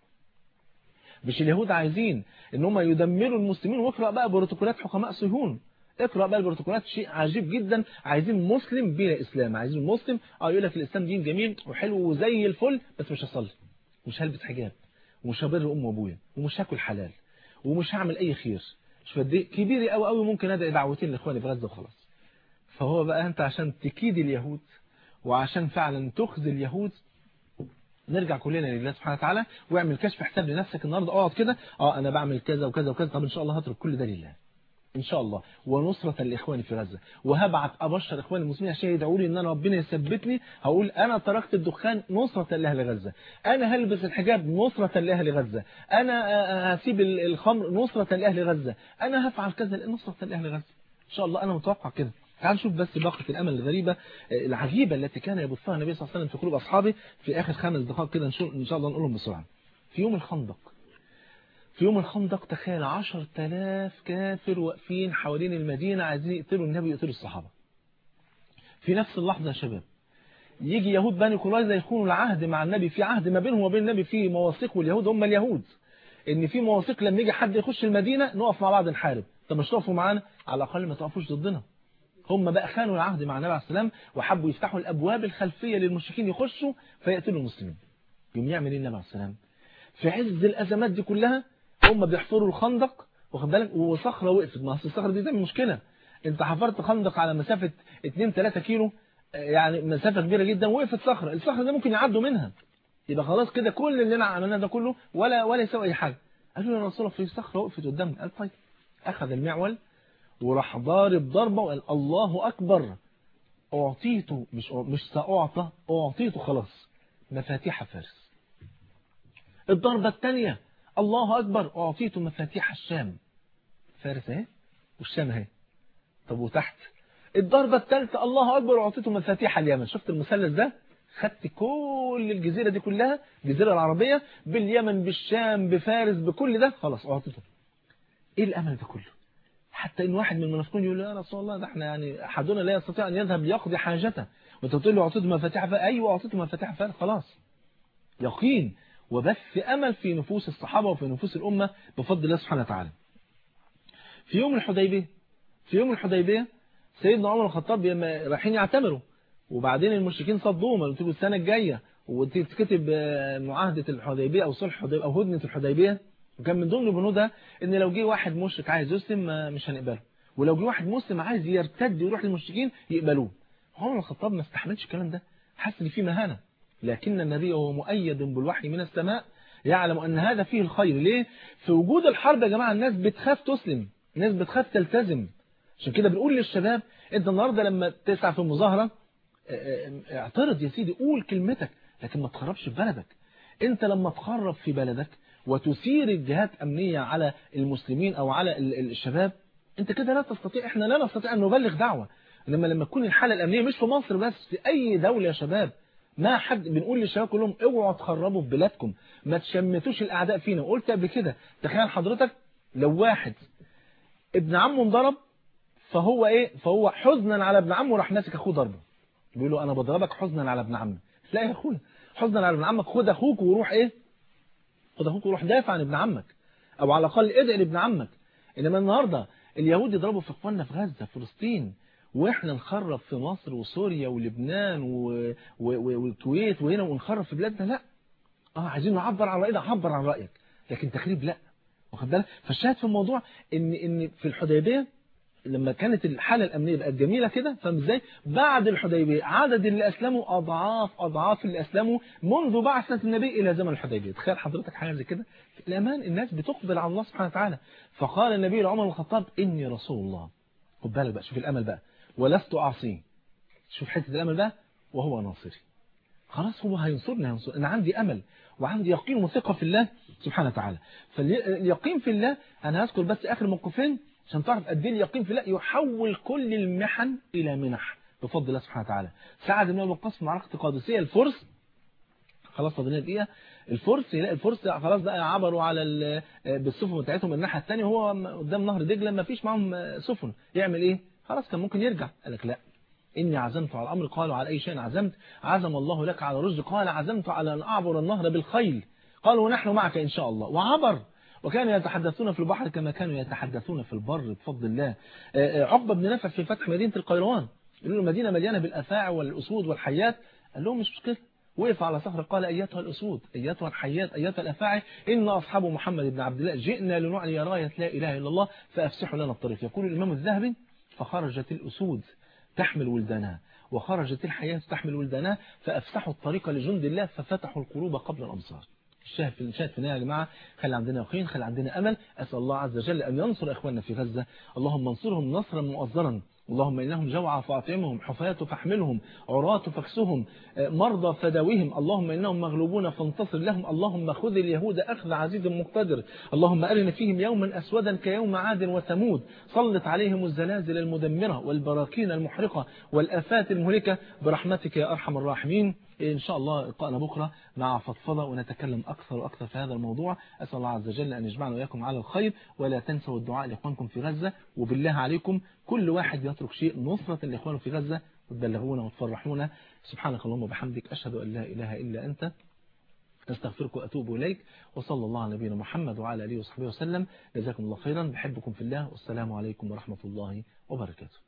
مش اليهود عايزين ان هم يدمروا المسلمين واقرا بقى بروتوكولات حكماء صهيون اقرا بقى البروتوكولات شيء عجيب جدا عايزين مسلم بلا اسلام عايزين مسلم اه يقول لك الاسلام دين جميل وحلو وزي الفل بس مش هصلي ومش هلبس حجاب ومش هبر ام وابويا ومش هاكل حلال ومش هعمل اي خير شوف قد ايه كبير قوي قوي ممكن ادعي دعوتين لاخواني في غزه وخلاص فهو بقى انت عشان تكيد اليهود وعشان فعلا تخزي اليهود نرجع كلنا لله سبحانه وتعالى واعمل كشف حساب لنفسك النهارده اقعد كده اه انا بعمل كذا وكذا وكذا طب ان شاء الله هترك كل ده لله ان شاء الله ونصرة لاخواني في غزة وهبعت ابشر اخواني المسلمين عشان يدعوا لي ان انا ربنا يثبتني هقول انا تركت الدخان نصرة لاهل غزة انا هلبس الحجاب نصرة لاهل غزة انا هسيب الخمر نصرة لاهل غزة انا هفعل كذا نصرة لاهل غزة ان شاء الله انا متوقع كده تعال نشوف بس باقة الأمل الغريبة العجيبة التي كان يبثها النبي صلى الله عليه وسلم في قلوب أصحابه في آخر خمس دقائق كده إن شاء الله نقولهم بسرعة في يوم الخندق في يوم الخندق تخيل 10000 كافر واقفين حوالين المدينة عايزين يقتلوا النبي يقتلوا الصحابة في نفس اللحظة يا شباب يجي يهود بني قريظة يخونوا العهد مع النبي في عهد ما بينهم وبين النبي في مواثيق واليهود هم اليهود ان في مواثيق لما يجي حد يخش المدينة نقف مع بعض نحارب طب مش تقفوا معانا على الأقل ما تقفوش ضدنا هم بقى خانوا العهد مع النبي عليه السلام وحبوا يفتحوا الأبواب الخلفية للمشركين يخشوا فيقتلوا المسلمين يوم يعمل ايه النبي عليه السلام في عز الأزمات دي كلها هم بيحفروا الخندق واخد بالك وصخرة وقفت ما اصل الصخرة دي ده مشكلة انت حفرت خندق على مسافة 2 3 كيلو يعني مسافة كبيرة جدا وقفت صخرة الصخرة دي ممكن يعدوا منها يبقى خلاص كده كل اللي عملناه ده كله ولا ولا يسوي اي حاجة قالوا يا رسول الله في صخرة وقفت قدامنا قال طيب أخذ المعول وراح ضارب ضربة وقال الله أكبر أعطيته مش مش سأعطى أعطيته خلاص مفاتيح فارس الضربة الثانية الله أكبر أعطيته مفاتيح الشام فارس اهي والشام اهي طب وتحت الضربة الثالثة الله أكبر أعطيته مفاتيح اليمن شفت المثلث ده خدت كل الجزيرة دي كلها الجزيرة العربية باليمن بالشام بفارس بكل ده خلاص أعطيته إيه الأمل ده كله حتى إن واحد من المنافقين يقول يا رسول الله ده احنا يعني أحدنا لا يستطيع أن يذهب ليقضي حاجته وانت تقول له أعطيته مفاتيح فارس أيوة أعطيته مفاتيح فارس خلاص يقين وبث أمل في نفوس الصحابة وفي نفوس الأمة بفضل الله سبحانه وتعالى في يوم الحديبية في يوم الحديبية سيدنا عمر الخطاب رايحين يعتمروا وبعدين المشركين صدوهم قالوا له السنة الجاية وتكتب معاهدة الحديبية أو صلح الحديبية أو هدنة الحديبية وكان من ضمن بنودها إن لو جه واحد مشرك عايز يسلم مش هنقبله ولو جه واحد مسلم عايز يرتد ويروح للمشركين يقبلوه عمر الخطاب ما استحملش الكلام ده حس ان فيه مهانة لكن النبي وهو مؤيد بالوحي من السماء يعلم أن هذا فيه الخير ليه؟ في وجود الحرب يا جماعة الناس بتخاف تسلم الناس بتخاف تلتزم عشان كده بنقول للشباب انت النهاردة لما تسعى في المظاهرة اعترض يا سيدي قول كلمتك لكن ما تخربش في بلدك انت لما تخرب في بلدك وتثير الجهات أمنية على المسلمين أو على الشباب انت كده لا تستطيع احنا لا نستطيع أن نبلغ دعوة انما لما تكون الحالة الأمنية مش في مصر بس في أي دولة يا شباب ما حد بنقول للشباب كلهم اوعوا تخربوا في بلادكم ما تشمتوش الأعداء فينا قلت قبل كده تخيل حضرتك لو واحد ابن عمه انضرب فهو ايه فهو حزنا على ابن عمه راح ماسك اخوه ضربه بيقول له انا بضربك حزنا على ابن عمك لا يا اخويا حزنا على ابن عمك خد اخوك وروح ايه خد اخوك وروح دافع عن ابن عمك او على الاقل ادعي لابن عمك انما النهارده اليهود يضربوا في اخواننا في غزه فلسطين واحنا نخرب في مصر وسوريا ولبنان و... و... والكويت وهنا ونخرب في بلادنا لا اه عايزين نعبر عن راينا عبر عن رايك لكن تخريب لا واخد بالك فالشاهد في الموضوع ان ان في الحديبيه لما كانت الحالة الأمنية بقت جميلة كده فاهم ازاي بعد الحديبية عدد اللي أسلموا أضعاف أضعاف اللي أسلموا منذ بعثة النبي إلى زمن الحديبية تخيل حضرتك حاجة زي كده في الأمان الناس بتقبل على الله سبحانه وتعالى فقال النبي لعمر الخطاب إني رسول الله خد بالك بقى شوف الأمل بقى ولست أعصيه شوف حتة الأمل بقى وهو ناصري خلاص هو هينصرني هينصر أنا عندي أمل وعندي يقين وثقة في الله سبحانه وتعالى فاليقين في الله أنا هذكر بس آخر موقفين عشان تعرف قد ايه اليقين في الله يحول كل المحن إلى منح بفضل الله سبحانه وتعالى سعد بن ابي وقاص في معركة قادسية الفرس خلاص فاضل لنا دقيقة الفرس يلاقي الفرس خلاص بقى عبروا على بالسفن بتاعتهم الناحية الثانية وهو قدام نهر دجلة ما فيش معاهم سفن يعمل ايه خلاص كان ممكن يرجع قال لك لا إني عزمت على الأمر قالوا على أي شيء عزمت عزم الله لك على رشد قال عزمت على أن أعبر النهر بالخيل قالوا ونحن معك إن شاء الله وعبر وكانوا يتحدثون في البحر كما كانوا يتحدثون في البر بفضل الله عقبة بن نافع في فتح مدينة القيروان يقولوا له مدينة مليانة بالأفاعي والأسود والحيات قال لهم مش مشكلة وقف على صخرة قال أيتها الأسود أيتها الحيات أيتها الأفاعي إن أصحاب محمد بن عبد الله جئنا لنعلي راية لا إله إلا الله فأفسحوا لنا الطريق يقول الإمام الذهبي فخرجت الأسود تحمل ولدانها وخرجت الحياة تحمل ولدانها فأفسحوا الطريق لجند الله ففتحوا القلوب قبل الأمصار الشاهد في الشاهد في النهاية يا جماعة خلي عندنا يقين خلي عندنا أمل أسأل الله عز وجل أن ينصر إخواننا في غزة اللهم انصرهم نصرا مؤزرا اللهم إنهم جوعى فأطعمهم حفاة فاحملهم عراة فاكسهم مرضى فداويهم اللهم إنهم مغلوبون فانتصر لهم اللهم خذ اليهود أخذ عزيز مقتدر اللهم أرنا فيهم يوما أسودا كيوم عاد وثمود سلط عليهم الزلازل المدمرة والبراكين المحرقة والآفات المهلكة برحمتك يا أرحم الراحمين إن شاء الله لقاءنا بكرة مع فضفضة ونتكلم أكثر وأكثر في هذا الموضوع أسأل الله عز وجل أن يجمعنا وإياكم على الخير ولا تنسوا الدعاء لإخوانكم في غزة وبالله عليكم كل واحد يترك شيء نصرة لإخوانه في غزة وتبلغونا وتفرحونا سبحانك اللهم وبحمدك أشهد أن لا إله إلا أنت استغفرك وأتوب إليك وصلى الله على نبينا محمد وعلى آله وصحبه وسلم جزاكم الله خيرا بحبكم في الله والسلام عليكم ورحمة الله وبركاته